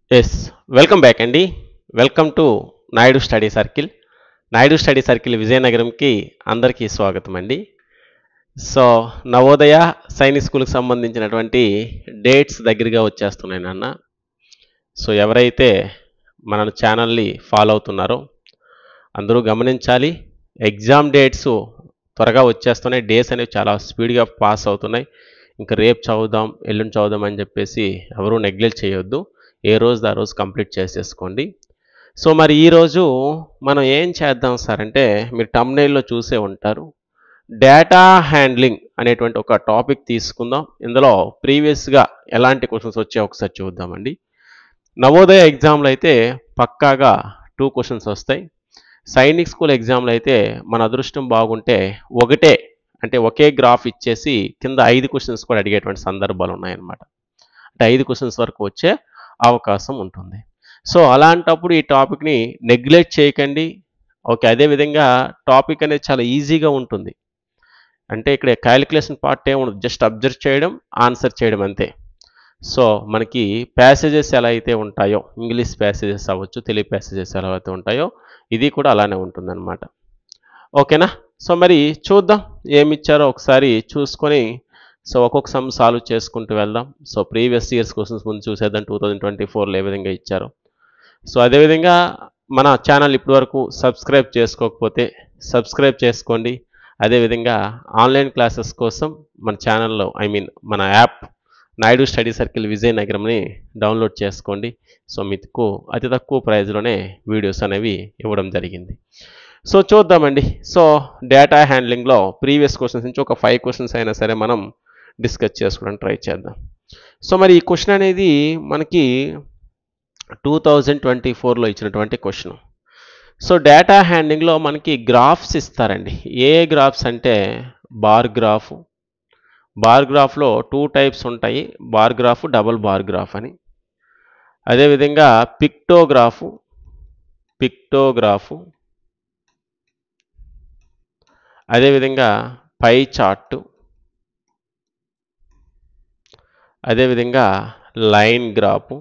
yes welcome back అండి welcome to Naidu study circle Naidu study circle విజయనగరంకి అందరికీ స్వాగతం అండి సో నవోదయ సైనిక్ స్కూల్కి సంబంధించినటువంటి డేట్స్ దగ్గరగా వచ్చేస్తున్నాయి నాన్న సో ఎవరైతే మన ఛానల్ని ఫాలో అవుతున్నారో అందరూ గమనించాలి ఎగ్జామ్ డేట్స్ త్వరగా వచ్చేస్తున్నాయి డేస్ అనేవి చాలా స్పీడ్గా పాస్ అవుతున్నాయి ఇంకా రేపు చదువుదాం ఎల్లుండి చదువుదాం అని చెప్పేసి ఎవరూ నెగ్లెక్ట్ చేయొద్దు ఏ రోజు ఆ రోజు కంప్లీట్ చేసేసుకోండి సో మరి ఈరోజు మనం ఏం చేద్దాం సార్ అంటే మీరు టమ్నైల్లో చూసే ఉంటారు డేటా హ్యాండ్లింగ్ అనేటువంటి ఒక టాపిక్ తీసుకుందాం ఇందులో ప్రీవియస్గా ఎలాంటి క్వశ్చన్స్ వచ్చాయో ఒకసారి చూద్దామండి నవోదయ ఎగ్జామ్లో అయితే పక్కాగా టూ క్వశ్చన్స్ వస్తాయి సైనిక్ స్కూల్ ఎగ్జామ్లో అయితే మన అదృష్టం బాగుంటే ఒకటే అంటే ఒకే గ్రాఫ్ ఇచ్చేసి కింద ఐదు క్వశ్చన్స్ కూడా అడిగేటువంటి సందర్భాలు ఉన్నాయన్నమాట అంటే ఐదు క్వశ్చన్స్ వరకు వచ్చే అవకాశం ఉంటుంది సో అలాంటప్పుడు ఈ టాపిక్ని నెగ్లెక్ట్ చేయకండి ఓకే అదేవిధంగా టాపిక్ అనేది చాలా ఈజీగా ఉంటుంది అంటే ఇక్కడ క్యాలిక్యులేషన్ పార్ట్ ఏముండదు జస్ట్ అబ్జర్వ్ చేయడం ఆన్సర్ చేయడం అంతే సో మనకి ప్యాసేజెస్ ఎలా అయితే ఉంటాయో ఇంగ్లీష్ ప్యాసేజెస్ అవ్వచ్చు తెలుగు ప్యాసేజెస్ ఎలా అయితే ఉంటాయో ఇది కూడా అలానే ఉంటుందన్నమాట ఓకేనా సో మరి చూద్దాం ఏమి ఇచ్చారో ఒకసారి చూసుకొని సో ఒక్కొక్క సమ్ సాల్వ్ చేసుకుంటూ వెళ్దాం సో ప్రీవియస్ ఇయర్స్ క్వశ్చన్స్ ముందు చూసేద్దాం టూ థౌజండ్ ట్వంటీ ఫోర్లో ఏ విధంగా ఇచ్చారో సో అదేవిధంగా మన ఛానల్ ఇప్పటివరకు సబ్స్క్రైబ్ చేసుకోకపోతే సబ్స్క్రైబ్ చేసుకోండి అదేవిధంగా ఆన్లైన్ క్లాసెస్ కోసం మన ఛానల్లో ఐ మీన్ మన యాప్ నాయుడు స్టడీ సర్కిల్ విజయనగరంని డౌన్లోడ్ చేసుకోండి సో మీకు అతి తక్కువ ప్రైజ్లోనే వీడియోస్ అనేవి ఇవ్వడం జరిగింది సో చూద్దామండి సో డేటా హ్యాండ్లింగ్లో ప్రీవియస్ క్వశ్చన్స్ నుంచి ఒక ఫైవ్ క్వశ్చన్స్ అయినా సరే మనం డిస్కస్ చేసుకోవడానికి ట్రై చేద్దాం సో మరి ఈ క్వశ్చన్ అనేది మనకి టూ థౌజండ్ ట్వంటీ ఫోర్లో ఇచ్చినటువంటి క్వశ్చన్ సో డేటా హ్యాండ్లింగ్లో మనకి గ్రాఫ్స్ ఇస్తారండి ఏ గ్రాఫ్స్ అంటే బార్ గ్రాఫ్ బార్ గ్రాఫ్లో టూ టైప్స్ ఉంటాయి bar graph double bar graph అని అదేవిధంగా పిక్టోగ్రాఫ్ పిక్టోగ్రాఫ్ అదేవిధంగా పై చార్టు అదేవిధంగా line graph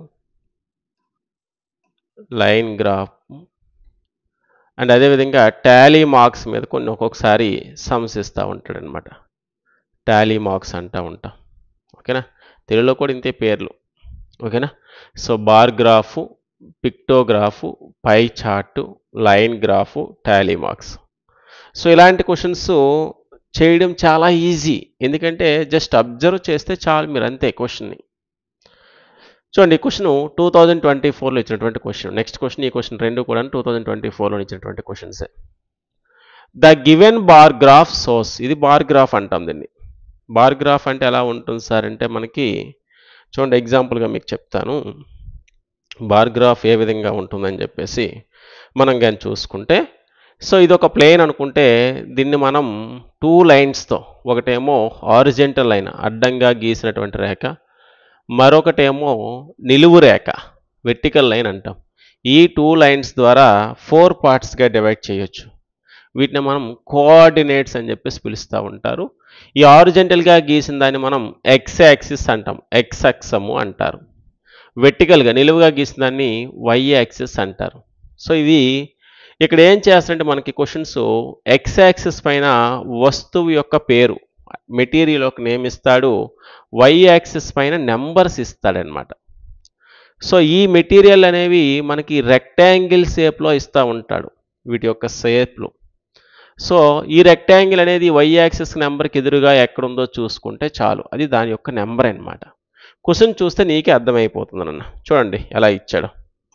line graph and అదేవిధంగా టాలీ మార్క్స్ మీద కొన్ని ఒక్కొక్కసారి సమ్స్ ఇస్తూ ఉంటాడు అనమాట టాలీ మార్క్స్ అంటూ ఉంటాం ఓకేనా తెలుగులో కూడా ఇంతే పేర్లు ఓకేనా so bar graph pictograph pie chart line graph tally marks so ఇలాంటి క్వశ్చన్స్ చేయడం చాలా ఈజీ ఎందుకంటే జస్ట్ అబ్జర్వ్ చేస్తే చాలు మీరు అంతే క్వశ్చన్ని చూడండి ఈ క్వశ్చన్ టూ థౌజండ్ ట్వంటీ ఫోర్లో ఇచ్చినటువంటి క్వశ్చన్ నెక్స్ట్ క్వశ్చన్ ఈ క్వశ్చన్ రెండు కూడా టూ థౌజండ్ ట్వంటీ ఫోర్లో ఇచ్చినటువంటి క్వశ్చన్సే ద గివెన్ బార్ గ్రాఫ్ సోర్స్ ఇది బార్ గ్రాఫ్ అంటాం దీన్ని బార్ గ్రాఫ్ అంటే ఎలా ఉంటుంది సార్ అంటే మనకి చూడండి ఎగ్జాంపుల్గా మీకు చెప్తాను బార్ గ్రాఫ్ ఏ విధంగా ఉంటుందని చెప్పేసి మనం కానీ చూసుకుంటే సో ఇది ఒక ప్లేన్ అనుకుంటే దీన్ని మనం టూ లైన్స్తో ఒకటేమో ఆరిజెంటల్ లైన్ అడ్డంగా గీసినటువంటి రేఖ మరొకటేమో నిలువు రేఖ వెర్టికల్ లైన్ అంటాం ఈ టూ లైన్స్ ద్వారా ఫోర్ పార్ట్స్గా డివైడ్ చేయొచ్చు వీటిని మనం కోఆర్డినేట్స్ అని చెప్పేసి పిలుస్తూ ఉంటారు ఈ ఆరిజెంటల్గా గీసిన దాన్ని మనం ఎక్స్ యాక్సిస్ అంటాం ఎక్స్ అక్షము అంటారు వెర్టికల్గా నిలువుగా గీసిన దాన్ని వై యాక్సిస్ అంటారు సో ఇది ఇక్కడ ఏం చేస్తారంటే మనకి క్వశ్చన్స్ ఎక్స్ యాక్సిస్ పైన వస్తువు యొక్క పేరు మెటీరియల్ ఒక నేమ్ ఇస్తాడు వై యాక్సిస్ పైన నెంబర్స్ ఇస్తాడనమాట సో ఈ మెటీరియల్ అనేవి మనకి రెక్టాంగిల్ షేప్లో ఇస్తూ ఉంటాడు వీటి యొక్క షేప్లు సో ఈ రెక్టాంగిల్ అనేది వై యాక్సిస్ నెంబర్కి ఎదురుగా ఎక్కడుందో చూసుకుంటే చాలు అది దాని యొక్క నెంబర్ అనమాట క్వశ్చన్ చూస్తే నీకే అర్థమైపోతుంది అన్న చూడండి ఎలా ఇచ్చాడు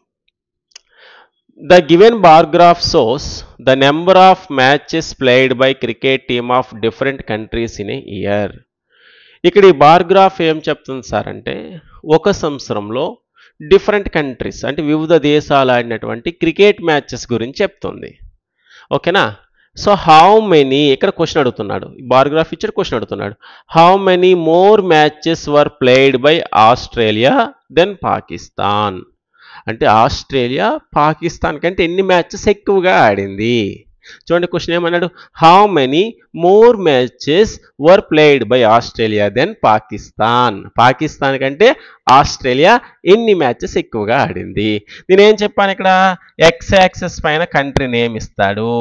the given bar graph shows the number of matches played by cricket team of different countries in a year ఇక్కడ ఈ బార్ గ్రాఫ్ ఏం చెప్తుంది సార్ అంటే ఒక సంవత్సరంలో డిఫరెంట్ కంట్రీస్ అంటే వివిధ దేశాలు ఆడినటువంటి క్రికెట్ మ్యాచెస్ గురించి చెప్తుంది ఓకేనా సో హౌ మెనీ ఇక్కడ క్వశ్చన్ అడుగుతున్నాడు బార్గ్రాఫ్ ఇచ్చాడు క్వశ్చన్ అడుగుతున్నాడు how many more matches were played by Australia than Pakistan అంటే ఆస్ట్రేలియా పాకిస్తాన్ కంటే ఎన్ని మ్యాచెస్ ఎక్కువగా ఆడింది చూడండి క్వశ్చన్ ఏమన్నాడు how many more matches were played by Australia than Pakistan Pakistan కంటే ఆస్ట్రేలియా ఎన్ని మ్యాచెస్ ఎక్కువగా ఆడింది నేను ఏం చెప్పాను ఇక్కడ ఎక్స్ యాక్సెస్ పైన కంట్రీ నేమ్ ఇస్తాడు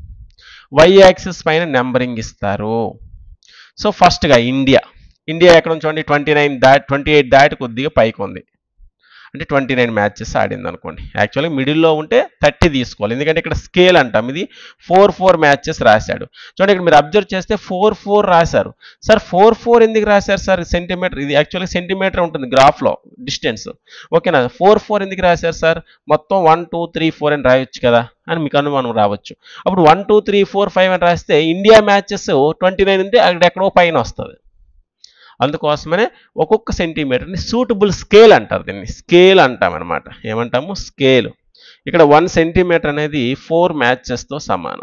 వై యాక్సెస్ పైన నెంబరింగ్ ఇస్తారు సో ఫస్ట్గా ఇండియా ఇండియా ఎక్కడ ఉంది చూడండి ట్వంటీ నైన్ దాట్ ట్వంటీ ఎయిట్ దాటి కొద్దిగా పైకి ఉంది అంటే ట్వంటీ నైన్ మ్యాచెస్ ఆడింది అనుకోండి యాక్చువల్గా మిడిల్లో ఉంటే థర్టీ తీసుకోవాలి ఎందుకంటే ఇక్కడ స్కేల్ అంటాం ఇది ఫోర్ ఫోర్ మ్యాచెస్ రాశాడు చూడండి ఇక్కడ మీరు అబ్జర్వ్ చేస్తే ఫోర్ ఫోర్ రాశారు సార్ ఫోర్ ఫోర్ ఎందుకు రాశారు సార్ సెంటీమీటర్ ఇది యాక్చువల్గా సెంటీమీటర్ ఉంటుంది గ్రాఫ్లో డిస్టెన్స్ ఓకేనా ఫోర్ ఫోర్ ఎందుకు రాశారు సార్ మొత్తం వన్ టూ త్రీ ఫోర్ అని రాయొచ్చు కదా అని మీకు అనుమానం రావచ్చు అప్పుడు one two three four five అని రాస్తే ఇండియా మ్యాచెస్ ట్వంటీ నైన్ ఉంటే అక్కడ ఎక్కడో పైన వస్తుంది అందుకోసమనే ఒక్కొక్క సెంటీమీటర్ని సూటబుల్ స్కేల్ అంటారు దీన్ని స్కేల్ అంటాం అనమాట ఏమంటాము స్కేల్ ఇక్కడ వన్ సెంటీమీటర్ అనేది ఫోర్ మ్యాచెస్తో సమానం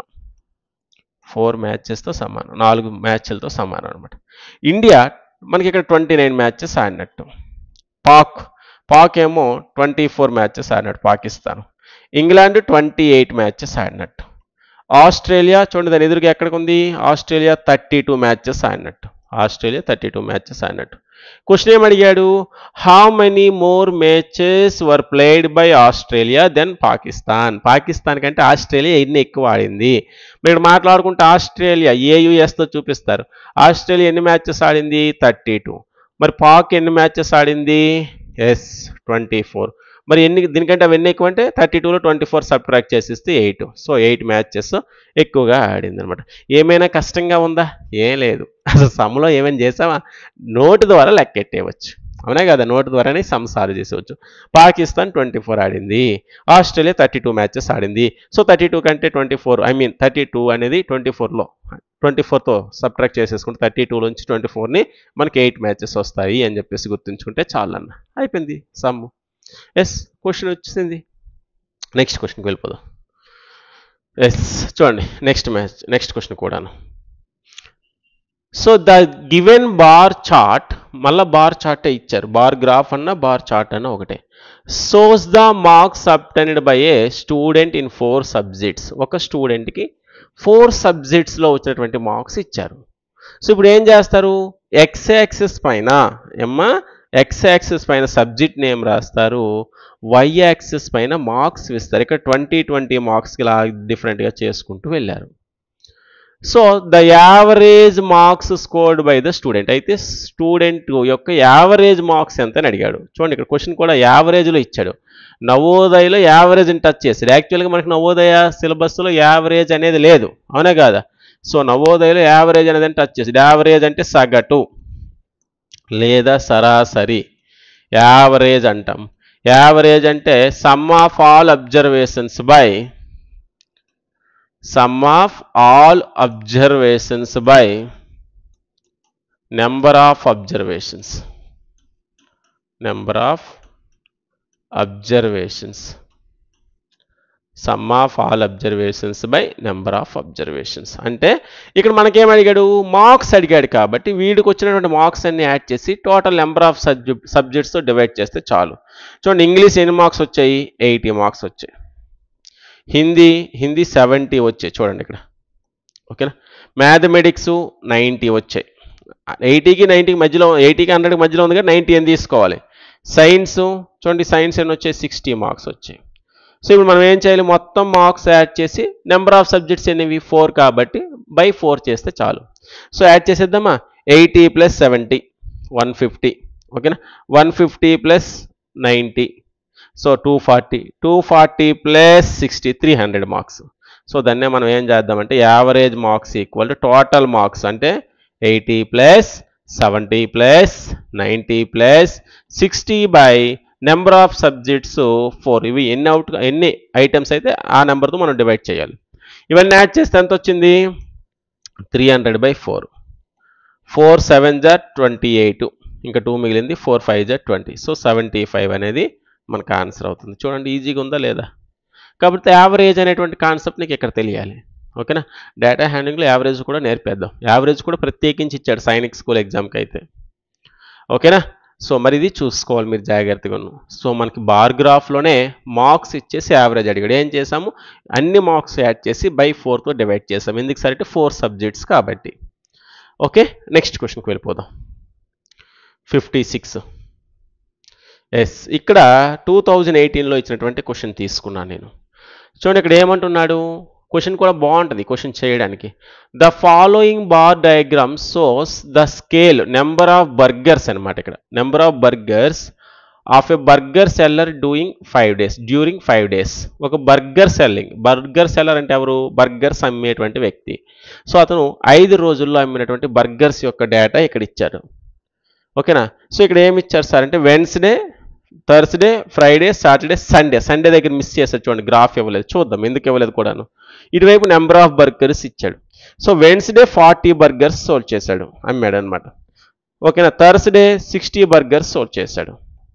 ఫోర్ మ్యాచెస్తో సమానం నాలుగు మ్యాచ్లతో సమానం అనమాట ఇండియా మనకి ఇక్కడ ట్వంటీ నైన్ మ్యాచెస్ ఆడినట్టు పాక్ పాక్ ఏమో ట్వంటీ ఫోర్ మ్యాచెస్ ఆడినట్టు Pakistan England twenty eight matches ఆడినట్టు ఆస్ట్రేలియా చూడండి దాని ఎదురుగా ఎక్కడికి ఉంది ఆస్ట్రేలియా థర్టీ టూ మ్యాచెస్ ఆడినట్టు ఆస్ట్రేలియా థర్టీ టూ మ్యాచెస్ ఆడినట్టు క్వశ్చన్ ఏం అడిగాడు how many more matches were played by Australia than Pakistan Pakistan కంటే ఆస్ట్రేలియా ఎన్ని ఎక్కువ ఆడింది మీరు మాట్లాడుకుంటే ఆస్ట్రేలియా ఏయుఎస్తో చూపిస్తారు ఆస్ట్రేలియా ఎన్ని మ్యాచెస్ ఆడింది థర్టీ టూ మరి పాక్ ఎన్ని మ్యాచెస్ ఆడింది ఎస్ ట్వంటీ ఫోర్ మరి ఎన్ని దీనికంటే అవి ఎన్ని ఎక్కువ అంటే థర్టీ టూలో ట్వంటీ ఫోర్ సబ్ట్రాక్ట్ చేసిస్తే ఎయిట్ సో ఎయిట్ మ్యాచెస్ ఎక్కువగా ఆడింది అనమాట ఏమైనా కష్టంగా ఉందా ఏం లేదు అసలు సమ్లో ఏమైనా చేసామా నోటు ద్వారా లెక్కెట్టేయవచ్చు అవునా కదా నోటు ద్వారానే సమ్ సాల్వ్ చేసేవచ్చు పాకిస్తాన్ ట్వంటీ ఫోర్ ఆడింది ఆస్ట్రేలియా థర్టీ టూ మ్యాచెస్ ఆడింది సో థర్టీ టూ కంటే twenty four I mean thirty two అనేది ట్వంటీ ఫోర్లో ట్వంటీ ఫోర్తో సబ్ట్రాక్ట్ చేసేసుకుంటే థర్టీ టూ నుంచి ట్వంటీ ఫోర్ని మనకి ఎయిట్ మ్యాచెస్ వస్తాయి అని చెప్పేసి గుర్తుంచుకుంటే చాలన్న అయిపోయింది సమ్ ఎస్ క్వశ్చన్ వచ్చింది నెక్స్ట్ క్వశ్చన్కి వెళ్ళిపోదాం ఎస్ చూడండి నెక్స్ట్ మ్యాచ్ నెక్స్ట్ క్వశ్చన్ కూడాను so the given bar chart మళ్ళీ బార్ చార్టే ఇచ్చారు బార్ గ్రాఫ్ అన్న బార్ చార్ట్ అన్న ఒకటే shows the marks obtained by a student in four subjects ఒక స్టూడెంట్కి ఫోర్ సబ్జెక్ట్స్లో వచ్చినటువంటి మార్క్స్ ఇచ్చారు సో ఇప్పుడు ఏం చేస్తారు ఎక్స్ యాక్సిస్ పైన ఏమ్మా ఎక్స్ యాక్సిస్ పైన సబ్జెక్ట్ నేమ్ రాస్తారు వై యాక్సిస్ పైన మార్క్స్ ఇస్తారు ఇక్కడ ట్వంటీ ట్వంటీ మార్క్స్కి ఇలా డిఫరెంట్గా చేసుకుంటూ వెళ్ళారు so the average marks scored by the student అయితే స్టూడెంట్ యొక్క యావరేజ్ మార్క్స్ ఎంత అని అడిగాడు చూడండి ఇక్కడ క్వశ్చన్ కూడా యావరేజ్లో ఇచ్చాడు నవోదయలో యావరేజ్ని టచ్ చేశాడు యాక్చువల్గా మనకి నవోదయ సిలబస్లో యావరేజ్ అనేది లేదు అవునా కాదా సో నవోదయలో యావరేజ్ అనేది టచ్ చేసాడు యావరేజ్ అంటే సగటు లేదా సరాసరి యావరేజ్ అంటాం యావరేజ్ అంటే sum of all observations by sum of all observations by number of observations number of observations sum of all observations by number of observations అంటే ఇక్కడ మనకేం అడిగాడు మార్క్స్ అడిగాడు కాబట్టి వీడికి వచ్చినటువంటి మార్క్స్ అన్ని యాడ్ చేసి టోటల్ నెంబర్ ఆఫ్ సబ్జెక్ట్ సబ్జెక్ట్స్తో డివైడ్ చేస్తే చాలు చూడండి ఇంగ్లీష్ ఎన్ని మార్క్స్ వచ్చాయి ఎయిటీ మార్క్స్ వచ్చాయి హిందీ హిందీ సెవెంటీ వచ్చాయి చూడండి ఇక్కడ ఓకేనా మ్యాథమెటిక్స్ నైంటీ వచ్చాయి ఎయిటీకి నైంటీకి మధ్యలో ఎయిటీకి హండ్రెడ్కి మధ్యలో ఉంది కదా నైంటీ అని తీసుకోవాలి సైన్స్ చూడండి సైన్స్ ఎన్ని వచ్చాయి సిక్స్టీ మార్క్స్ వచ్చాయి సో ఇప్పుడు మనం ఏం చేయాలి మొత్తం మార్క్స్ యాడ్ చేసి నెంబర్ ఆఫ్ సబ్జెక్ట్స్ అనేవి ఫోర్ కాబట్టి బై ఫోర్ చేస్తే చాలు సో యాడ్ చేసేద్దామా eighty plus seventy one fifty ఓకేనా one fifty plus ninety so two forty two forty plus sixty three hundred marks so దాన్నే మనం ఏం చేద్దామంటే average marks equal to total marks అంటే eighty plus seventy plus ninety plus sixty by number of subjects four ఇవి ఎన్ని out ఎన్ని items అయితే ఆ నెంబర్తో మనం డివైడ్ చేయాలి ఇవన్నీ యాడ్ చేస్తే ఎంత వచ్చింది three hundred by four four seven జా ట్వంటీ ఎయిట్ ఇంకా టూ మిగిలింది ఫోర్ ఫైవ్ జా ట్వంటీ సో సెవెంటీ ఫైవ్ అనేది మనకు ఆన్సర్ అవుతుంది చూడండి ఈజీగా ఉందా లేదా కాబట్టి యావరేజ్ అనేటువంటి కాన్సెప్ట్ నీకు ఇక్కడ తెలియాలి ఓకేనా డేటా హ్యాండింగ్లో యావరేజ్ కూడా నేర్పేద్దాం యావరేజ్ కూడా ప్రత్యేకించి ఇచ్చాడు సైనిక్ స్కూల్ ఎగ్జామ్కి అయితే ఓకేనా సో మరి ఇది చూసుకోవాలి మీరు జాగ్రత్తగా సో మనకి బార్ గ్రాఫ్లోనే మార్క్స్ ఇచ్చేసి యావరేజ్ అడిగాడు ఏం చేసాము అన్ని మార్క్స్ యాడ్ చేసి బై ఫోర్తో డివైడ్ చేసాం ఎందుకు సరే అంటే ఫోర్ సబ్జెక్ట్స్ కాబట్టి ఓకే నెక్స్ట్ క్వశ్చన్కి వెళ్ళిపోదాం ఫిఫ్టీ సిక్స్ ఎస్ ఇక్కడ టూ థౌజండ్ ఎయిటీన్లో ఇచ్చినటువంటి క్వశ్చన్ తీసుకున్నాను నేను చూడండి ఇక్కడ ఏమంటున్నాడు క్వశ్చన్ కూడా బాగుంటుంది క్వశ్చన్ చేయడానికి the following bar diagram shows the scale number of burgers అనమాట ఇక్కడ number of burgers of a burger seller doing five days during five days ఒక బర్గర్ సెల్లింగ్ బర్గర్ సెల్లర్ అంటే ఎవరు బర్గర్స్ అమ్మేటువంటి వ్యక్తి సో అతను ఐదు రోజుల్లో అమ్మినటువంటి బర్గర్స్ యొక్క డేటా ఇక్కడ ఇచ్చారు ఓకేనా సో ఇక్కడ ఏమి ఇచ్చారు సార్ అంటే Wednesday Thursday Friday Saturday Sunday Sunday దగ్గర మిస్ చేశారు చూడండి గ్రాఫ్ ఇవ్వలేదు చూద్దాం ఎందుకు ఇవ్వలేదు కూడాను ఇటువైపు నెంబర్ ఆఫ్ బర్గర్స్ ఇచ్చాడు so Wednesday forty burgers sold చేశాడు అమ్మాడు అనమాట ఓకేనా థర్స్డే సిక్స్టీ బర్గర్స్ సోల్డ్ చేశాడు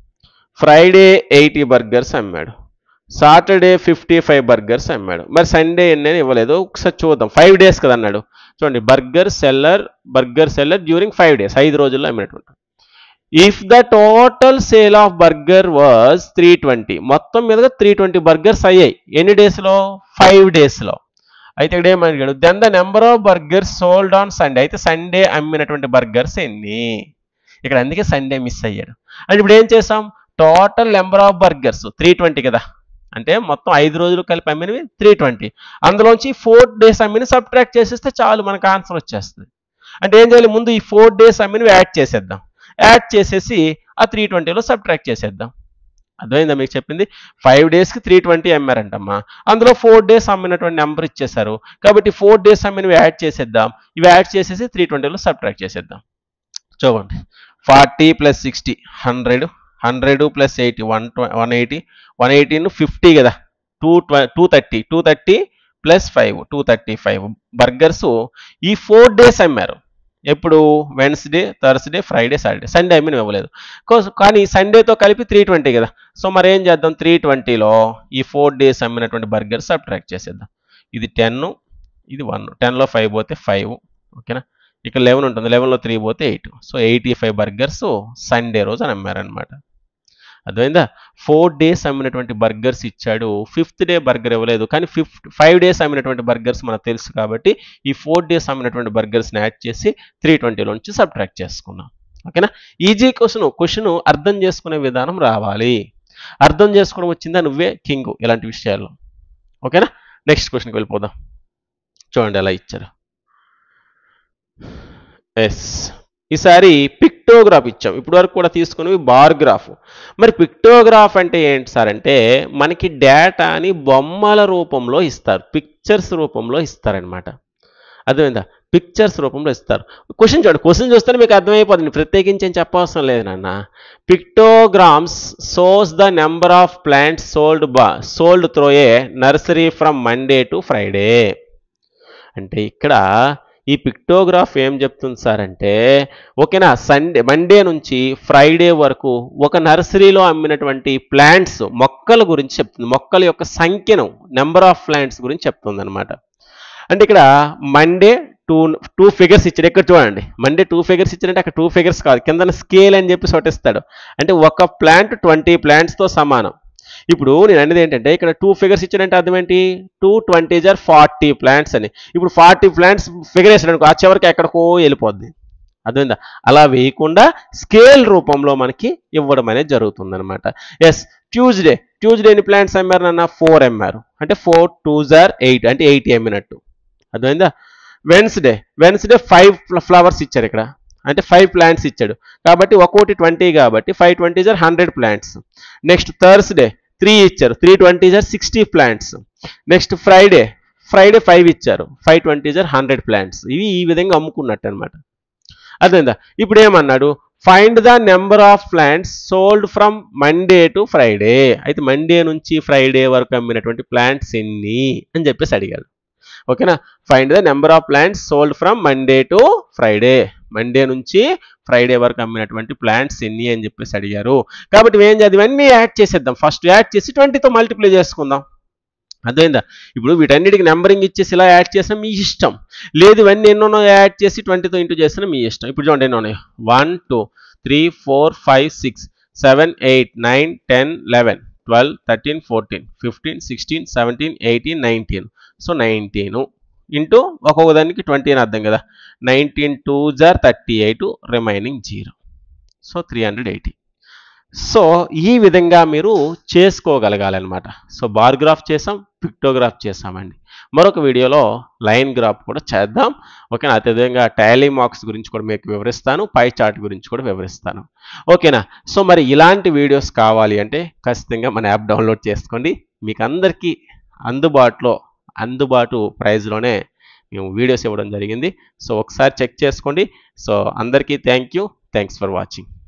ఫ్రైడే ఎయిటీ బర్గర్స్ అమ్మాడు సాటర్డే ఫిఫ్టీ ఫైవ్ బర్గర్స్ అమ్మాడు మరి సండే ఎన్ని అని ఇవ్వలేదు ఒకసారి చూద్దాం ఫైవ్ డేస్ కదా అన్నాడు చూడండి burger seller burger seller during five days ఐదు రోజుల్లో అమ్మినటువంటి if the total sale of burger was three twenty మొత్తం మీదుగా త్రీ ట్వంటీ బర్గర్స్ అయ్యాయి ఎన్ని డేస్లో ఫైవ్ డేస్లో అయితే ఇక్కడ ఏమడిగాడు then the number of burgers sold on Sunday అయితే సండే అమ్మినటువంటి బర్గర్స్ ఎన్ని ఇక్కడ అందుకే సండే మిస్ అయ్యాడు అంటే ఇప్పుడు ఏం చేసాం total number of burgers three twenty కదా అంటే మొత్తం ఐదు రోజులు కలిపి అమ్మినవి త్రీ ట్వంటీ అందులోంచి ఫోర్ డేస్ అమ్మిని సబ్ట్రాక్ట్ చేసేస్తే చాలు మనకు ఆన్సర్ వచ్చేస్తుంది అంటే ఏం చేయాలి ముందు ఈ ఫోర్ డేస్ అమ్మినవి యాడ్ చేసేద్దాం యాడ్ చేసేసి ఆ త్రీ ట్వంటీలో సబ్ట్రాక్ట్ చేసేద్దాం అర్థమైందా మీకు చెప్పింది ఫైవ్ డేస్కి త్రీ ట్వంటీ అమ్మారంటమ్మా అందులో ఫోర్ డేస్ అమ్మినటువంటి నెంబర్ ఇచ్చేశారు కాబట్టి ఫోర్ డేస్ అమ్మినవి యాడ్ చేసేద్దాం ఇవి యాడ్ చేసేసి త్రీ ట్వంటీలో సబ్ట్రాక్ట్ చేసేద్దాం చూడండి forty plus sixty hundred hundred plus eighty one one eighty one eighteen fifty కదా two two thirty two thirty plus five two thirty five burgers ఈ ఫోర్ డేస్ అమ్మారు ఎప్పుడు Wednesday Thursday Friday Saturday Sunday అమ్మిన ఇవ్వలేదు కోస్- కానీ సండేతో కలిపి three twenty కదా సో మరి ఏం చేద్దాం త్రీ ట్వంటీలో ఈ ఫోర్ డేస్ అమ్మినటువంటి బర్గర్ సబ్ట్రాక్ట్ చేసేద్దాం ఇది టెన్ ఇది వన్ టెన్లో ఫైవ్ పోతే ఫైవ్ ఓకేనా ఇక్కడ లెవెన్ ఉంటుంది లెవెన్లో త్రీ పోతే eight so eighty five burgers Sunday రోజు అని అమ్మారనమాట అర్థమైందా ఫోర్ డేస్ అమ్మినటువంటి బర్గర్స్ ఇచ్చాడు ఫిఫ్త్ డే బర్గర్ ఇవ్వలేదు కానీ ఫిఫ్త్ ఫైవ్ డేస్ అమ్మినటువంటి బర్గర్స్ మనకు తెలుసు కాబట్టి ఈ ఫోర్ డేస్ అమ్మినటువంటి బర్గర్స్ని యాడ్ చేసి త్రీ ట్వంటీలోంచి సబ్ట్రాక్ట్ చేసుకున్నాం ఓకేనా ఈజీ క్వశ్చన్ క్వశ్చన్ అర్థం చేసుకునే విధానం రావాలి అర్థం చేసుకోవడం వచ్చిందా నువ్వే కింగ్ ఇలాంటి విషయాల్లో ఓకేనా నెక్స్ట్ క్వశ్చన్కి వెళ్ళిపోదాం చూడండి ఎలా ఇచ్చారు ఎస్ ఈసారి పిక్టోగ్రాఫ్ ఇచ్చాం ఇప్పుడు వరకు కూడా తీసుకున్నవి బార్ గ్రాఫ్ మరి పిక్టోగ్రాఫ్ అంటే ఏంటి సార్ అంటే మనకి డేటాని బొమ్మల రూపంలో ఇస్తారు పిక్చర్స్ రూపంలో ఇస్తారనమాట అర్థమైందా పిక్చర్స్ రూపంలో ఇస్తారు క్వశ్చన్ చూడండి క్వశ్చన్ చూస్తే మీకు అర్థమైపోతుంది ప్రత్యేకించి ఏం చెప్పవసరం లేదు నాన్న pictograms shows the number of plants sold బా sold through a nursery from Monday to Friday అంటే ఇక్కడ ఈ పిక్టోగ్రాఫ్ ఏం చెప్తుంది సార్ అంటే ఓకేనా సండే మండే నుంచి ఫ్రైడే వరకు ఒక నర్సరీలో అమ్మినటువంటి ప్లాంట్స్ మొక్కల గురించి చెప్తుంది మొక్కల యొక్క సంఖ్యను నెంబర్ ఆఫ్ ప్లాంట్స్ గురించి చెప్తుంది అనమాట అంటే ఇక్కడ మండే టూ టూ ఫిగర్స్ ఇచ్చాడు ఇక్కడ చూడండి మండే టూ ఫిగర్స్ ఇచ్చాడంటే అక్కడ టూ ఫిగర్స్ కాదు కింద స్కేల్ అని చెప్పి సొటిస్తాడు అంటే ఒక ప్లాంట్ ట్వంటీ ప్లాంట్స్తో సమానం ఇప్పుడు నేను అనేది ఏంటంటే ఇక్కడ టూ ఫిగర్స్ ఇచ్చాడంటే అర్థం ఏంటి టూ ట్వంటీ జార్ ఫార్టీ ప్లాంట్స్ అని ఇప్పుడు ఫార్టీ ప్లాంట్స్ ఫిగర్ వేసాడు అనుకో ఆ చివరికి ఎక్కడికో వెళ్ళిపోద్ది అర్థమైందా అలా వేయకుండా స్కేల్ రూపంలో మనకి ఇవ్వడం అనేది జరుగుతుంది అనమాట ఎస్ ట్యూస్డే ట్యూస్డే ఎన్ని ప్లాంట్స్ అమ్మారు నాన్న ఫోర్ అమ్మారు అంటే ఫోర్ టూ జార్ ఎయిట్ అంటే ఎయిటీ అమ్మినట్టు అర్థమైందా వెన్స్డే వెన్స్డే ఫైవ్ ఫ్లవర్స్ ఇచ్చారు ఇక్కడ అంటే ఫైవ్ ప్లాంట్స్ ఇచ్చాడు కాబట్టి ఒక్కోటి ట్వంటీ కాబట్టి ఫైవ్ ట్వంటీ జార్ hundred plants next Thursday three ఇచ్చారు త్రీ ట్వంటీ జార్ sixty plants next Friday Friday five ఇచ్చారు ఫైవ్ ట్వంటీ జార్ హండ్రెడ్ ప్లాంట్స్ ఇవి ఈ విధంగా అమ్ముకున్నట్టు అనమాట అర్థమైందా ఇప్పుడు ఏమన్నాడు find the number of plants sold from Monday to Friday అయితే మండే నుంచి ఫ్రైడే వరకు అమ్మినటువంటి ప్లాంట్స్ ఎన్ని అని చెప్పేసి అడిగాడు ఓకేనా find the number of plants sold from Monday to Friday Monday నుంచి ఫ్రైడే వరకు అమ్మినటువంటి ప్లాంట్స్ ఎన్ని అని చెప్పేసి అడిగారు కాబట్టి మేము ఏం చేద్దాం ఇవన్నీ యాడ్ చేసేద్దాం ఫస్ట్ యాడ్ చేసి ట్వంటీతో మల్టిప్లై చేసుకుందాం అర్థమైందా ఇప్పుడు వీటన్నిటికి నెంబరింగ్ ఇచ్చేసి ఇలా యాడ్ చేసినా మీ ఇష్టం లేదు ఇవన్నీ ఎన్నో యాడ్ చేసి ట్వంటీతో ఇంటూ చేసినా మీ ఇష్టం ఇప్పుడు చూడండి ఎన్నో ఉన్నాయి one two three four five six seven eight nine ten eleven twelve thirteen fourteen fifteen sixteen seventeen eighteen nineteen so nineteen into ఒక్కొక్క దానికి ట్వంటీ అని అర్థం కదా నైన్టీన్ టూ జార్ thirty eight remaining zero so three hundred eighty so ఈ విధంగా మీరు చేసుకోగలగాలన్నమాట సో బార్ గ్రాఫ్ చేసాం పిక్టోగ్రాఫ్ చేసామండి మరొక వీడియోలో లైన్ గ్రాఫ్ కూడా చేద్దాం ఓకేనా అదేవిధంగా టాలీ మార్క్స్ గురించి కూడా మీకు వివరిస్తాను పై చార్ట్ గురించి కూడా వివరిస్తాను ఓకేనా సో మరి ఇలాంటి వీడియోస్ కావాలి అంటే ఖచ్చితంగా మన యాప్ డౌన్లోడ్ చేసుకోండి మీకు అందరికీ అందుబాటులో అందుబాటు ప్రైస్లోనే మేము వీడియోస్ ఇవ్వడం జరిగింది సో ఒకసారి చెక్ చేసుకోండి సో అందరికీ thank you thanks for watching